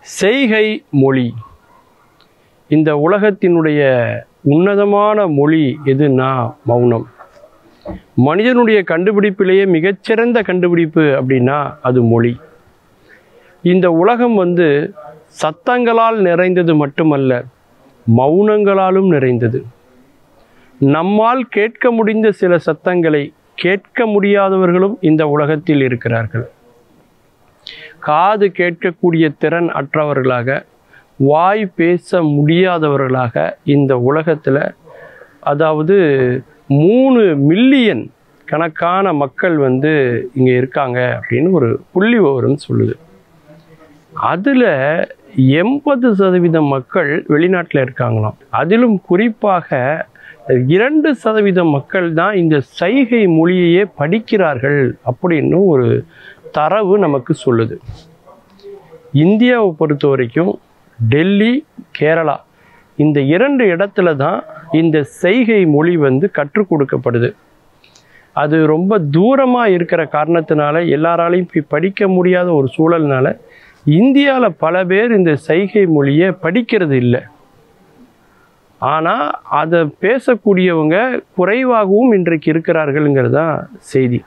செய்கை மொழி இந்த உலகத்தினுடைய உன்னதமான மொழி எதுனா மௌனம் மனிதனுடைய கண்டுபிடிப்பிலேயே மிகச்சிறந்த கண்டுபிடிப்பு அப்படின்னா அது மொழி இந்த உலகம் வந்து சத்தங்களால் நிறைந்தது மட்டுமல்ல மௌனங்களாலும் நிறைந்தது நம்மால் கேட்க முடிந்த சில சத்தங்களை கேட்க முடியாதவர்களும் இந்த உலகத்தில் இருக்கிறார்கள் காது கேட்கக்கூடிய திறன் அற்றவர்களாக வாய் பேச முடியாதவர்களாக இந்த உலகத்தில் அதாவது மூணு மில்லியன் கணக்கான மக்கள் வந்து இங்கே இருக்காங்க அப்படின்னு ஒரு புள்ளி விவரம் சொல்லுது அதில் எண்பது சதவீதம் மக்கள் வெளிநாட்டில் இருக்காங்களாம் அதிலும் குறிப்பாக இரண்டு சதவீதம் மக்கள் தான் இந்த சைகை மொழியையே படிக்கிறார்கள் அப்படின்னு ஒரு தரவு நமக்கு சொல்லுது இந்தியாவை பொறுத்த வரைக்கும் டெல்லி கேரளா இந்த இரண்டு இடத்துல தான் இந்த செய்கை மொழி வந்து கற்றுக் கொடுக்கப்படுது அது ரொம்ப தூரமாக இருக்கிற காரணத்தினால எல்லாராலையும் போய் படிக்க முடியாத ஒரு சூழல்னால இந்தியாவில் பல பேர் இந்த சைகை மொழியை படிக்கிறது இல்லை ஆனால் அதை பேசக்கூடியவங்க குறைவாகவும் இன்றைக்கு இருக்கிறார்கள்ங்கிறது தான் செய்தி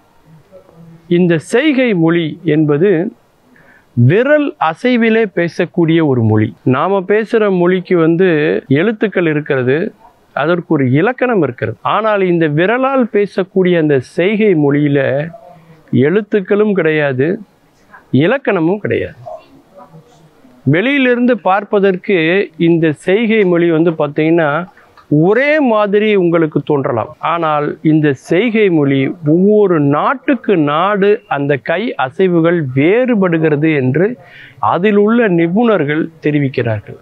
இந்த செய்கை மொழி என்பது விரல் அசைவிலே பேசக்கூடிய ஒரு மொழி நாம பேசுகிற மொழிக்கு வந்து எழுத்துக்கள் இருக்கிறது அதற்கு ஒரு இலக்கணம் இருக்கிறது ஆனால் இந்த விரலால் பேசக்கூடிய அந்த செய்கை மொழியில எழுத்துக்களும் கிடையாது இலக்கணமும் கிடையாது வெளியிலிருந்து பார்ப்பதற்கு இந்த செய்கை மொழி வந்து பார்த்தீங்கன்னா ஒரே மாதிரி உங்களுக்கு தோன்றலாம் ஆனால் இந்த செய்கை மொழி ஒவ்வொரு நாட்டுக்கு நாடு அந்த கை அசைவுகள் வேறுபடுகிறது என்று அதில் உள்ள நிபுணர்கள் தெரிவிக்கிறார்கள்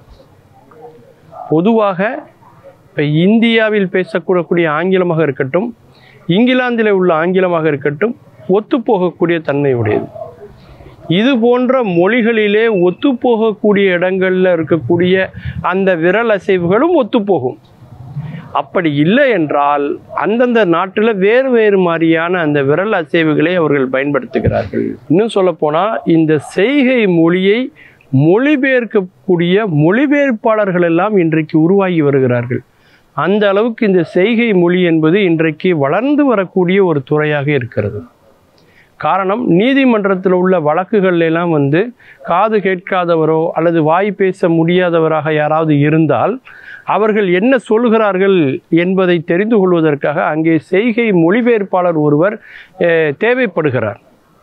பொதுவாக இப்போ இந்தியாவில் பேசக்கூடக்கூடிய ஆங்கிலமாக இருக்கட்டும் இங்கிலாந்தில் உள்ள ஆங்கிலமாக இருக்கட்டும் ஒத்துப்போகக்கூடிய தன்மை உடையது இது போன்ற மொழிகளிலே ஒத்துப்போகக்கூடிய இடங்களில் இருக்கக்கூடிய அந்த விரல் அசைவுகளும் ஒத்துப்போகும் அப்படி இல்லை என்றால் அந்தந்த நாட்டில் வேறு வேறு மாதிரியான அந்த விரல் அசைவுகளை அவர்கள் பயன்படுத்துகிறார்கள் இன்னும் சொல்லப்போனால் இந்த செய்கை மொழியை மொழிபெயர்க்கக்கூடிய மொழிபெயர்ப்பாளர்கள் எல்லாம் இன்றைக்கு உருவாகி வருகிறார்கள் அந்த அளவுக்கு இந்த செய்கை மொழி என்பது இன்றைக்கு வளர்ந்து வரக்கூடிய ஒரு துறையாக இருக்கிறது காரணம் நீதிமன்றத்தில் உள்ள வழக்குகள் எல்லாம் வந்து காது கேட்காதவரோ அல்லது வாய் பேச முடியாதவராக யாராவது இருந்தால் அவர்கள் என்ன சொல்கிறார்கள் என்பதை தெரிந்து கொள்வதற்காக அங்கே செய்கை மொழிபெயர்ப்பாளர் ஒருவர் அஹ், தேவைப்படுகிறார்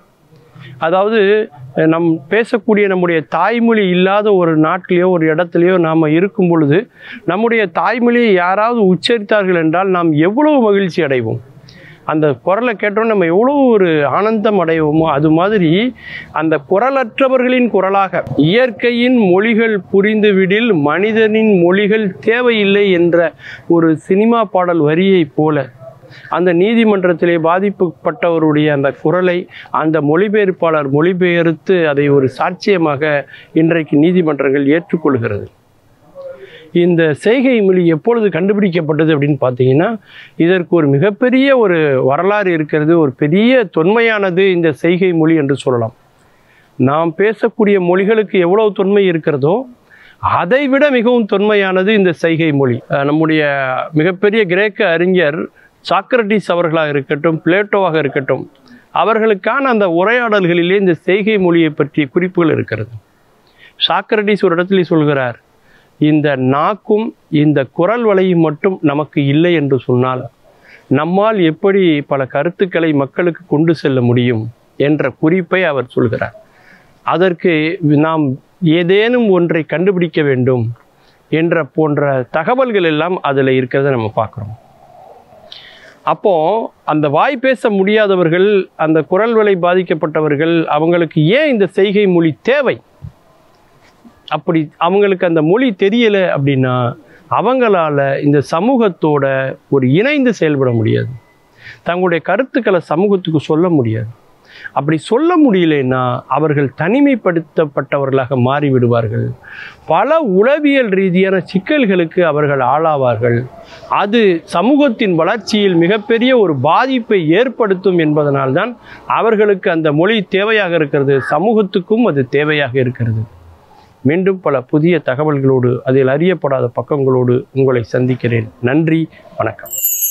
அதாவது அஹ், நம் பேசக்கூடிய நம்முடைய தாய்மொழி இல்லாத ஒரு நாட்டிலேயோ ஒரு இடத்துலையோ நாம் இருக்கும் பொழுது நம்முடைய தாய்மொழியை யாராவது உச்சரித்தார்கள் என்றால் நாம் எவ்வளவு மகிழ்ச்சி அடைவோம் அந்த குரலை கேட்டோம் நம்ம எவ்வளோ ஒரு ஆனந்தம் அடைவோமோ அது மாதிரி அந்த குரலற்றவர்களின் குரலாக இயற்கையின் மொழிகள் புரிந்துவிடில் மனிதனின் மொழிகள் தேவையில்லை என்ற ஒரு சினிமா பாடல் வரியைப் போல அந்த நீதிமன்றத்திலே பாதிக்கப்பட்டவருடைய அந்த குரலை அந்த மொழிபெயர்ப்பாளர் மொழிபெயர்த்து அதை ஒரு சாட்சியமாக இன்றைக்கு நீதிமன்றங்கள் ஏற்றுக்கொள்கிறது இந்த செய்கை மொழி எப்பொழுது கண்டுபிடிக்கப்பட்டது அப்படின்னு பார்த்தீங்கன்னா இதற்கு ஒரு மிகப்பெரிய ஒரு வரலாறு இருக்கிறது ஒரு பெரிய தொன்மையானது இந்த செய்கை மொழி என்று சொல்லலாம் நாம் பேசக்கூடிய மொழிகளுக்கு எவ்வளவு தொன்மை இருக்கிறதோ அதை விட மிகவும் தொன்மையானது இந்த செய்கை மொழி அஹ் நம்முடைய மிகப்பெரிய கிரேக்க அறிஞர் சாக்ரட்டிஸ் அவர்களாக இருக்கட்டும் பிளேட்டோவாக இருக்கட்டும் அவர்களுக்கான அந்த உரையாடல்களிலே இந்த செய்கை மொழியை பற்றிய குறிப்புகள் இருக்கிறது சாக்ரட்டிஸ் ஒரு இடத்துல சொல்கிறார் இந்த நாக்கும் இந்த குரல் வலையும் மட்டும் நமக்கு இல்லை என்று சொன்னால் நம்மால் எப்படி பல கருத்துக்களை மக்களுக்கு கொண்டு செல்ல முடியும் என்ற குறிப்பை அவர் சொல்கிறார் அதற்கு நாம் ஏதேனும் ஒன்றை கண்டுபிடிக்க வேண்டும் என்ற போன்ற தகவல்கள் எல்லாம் அதில் இருக்கிறத நம்ம பார்க்குறோம் அப்போ அந்த வாய் பேச முடியாதவர்கள் அந்த குரல் வலை பாதிக்கப்பட்டவர்கள் அவங்களுக்கு ஏன் இந்த செய்கை மொழி தேவை அப்படி அவங்களுக்கு அந்த மொழி தெரியல அப்படின்னா அவங்களால இந்த சமூகத்தோட ஒரு இணைந்து செயல்பட முடியாது தங்களுடைய கருத்துக்களை சமூகத்துக்கு சொல்ல முடியாது அப்படி சொல்ல முடியலைன்னா அவர்கள் தனிமைப்படுத்தப்பட்டவர்களாக மாறிவிடுவார்கள் பல உளவியல் ரீதியான சிக்கல்களுக்கு அவர்கள் ஆளாவார்கள் அது சமூகத்தின் வளர்ச்சியில் மிகப்பெரிய ஒரு பாதிப்பை ஏற்படுத்தும் என்பதனால்தான் அவர்களுக்கு அந்த மொழி தேவையாக இருக்கிறது சமூகத்துக்கும் அது தேவையாக இருக்கிறது மீண்டும் பல புதிய தகவல்களோடு அதில் அறியப்படாத பக்கங்களோடு உங்களை சந்திக்கிறேன் நன்றி வணக்கம்